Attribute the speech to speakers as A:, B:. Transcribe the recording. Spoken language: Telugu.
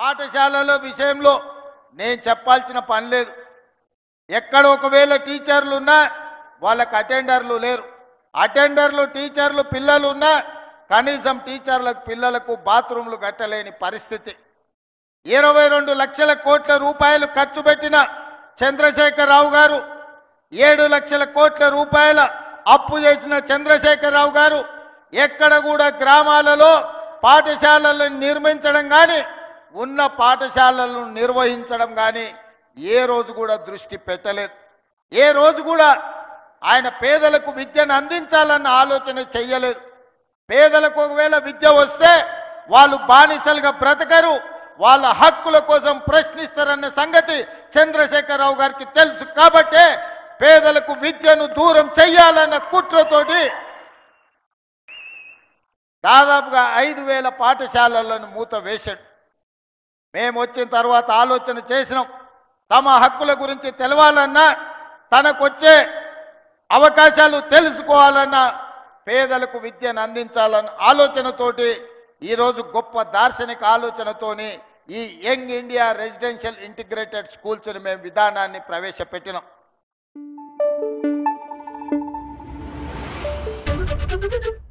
A: పాఠశాలల విషయంలో నేను చెప్పాల్సిన పని లేదు ఎక్కడ ఒకవేళ టీచర్లు ఉన్నా వాళ్ళకి అటెండర్లు లేరు అటెండర్లు టీచర్లు పిల్లలు ఉన్నా కనీసం టీచర్లకు పిల్లలకు బాత్రూంలు కట్టలేని పరిస్థితి ఇరవై రెండు లక్షల కోట్ల రూపాయలు ఖర్చు పెట్టిన చంద్రశేఖరరావు గారు ఏడు లక్షల కోట్ల రూపాయల అప్పు చేసిన చంద్రశేఖరరావు గారు ఎక్కడ కూడా గ్రామాలలో పాఠశాలలను నిర్మించడం కానీ ఉన్న పాఠశాలలను నిర్వహించడం కానీ ఏ రోజు కూడా దృష్టి పెట్టలేదు ఏ రోజు కూడా ఆయన పేదలకు విద్యను అందించాలన్న ఆలోచన చెయ్యలేదు పేదలకు ఒకవేళ విద్య వస్తే వాళ్ళు బానిసలుగా బ్రతకరు వాళ్ళ హక్కుల కోసం ప్రశ్నిస్తారన్న సంగతి చంద్రశేఖరరావు గారికి తెలుసు కాబట్టే పేదలకు విద్యను దూరం చెయ్యాలన్న కుట్రతోటి దాదాపుగా ఐదు వేల పాఠశాలలను మూత వేశాడు మేము వచ్చిన తర్వాత ఆలోచన చేసినాం తమ హక్కుల గురించి తెలవాలన్నా తనకొచ్చే అవకాశాలు తెలుసుకోవాలన్నా పేదలకు విద్యను అందించాలన్న ఆలోచనతోటి ఈరోజు గొప్ప దార్శనిక ఆలోచనతోని ఈ యంగ్ ఇండియా రెసిడెన్షియల్ ఇంటిగ్రేటెడ్ స్కూల్స్ని మేము విధానాన్ని ప్రవేశపెట్టినాం
B: Thank you.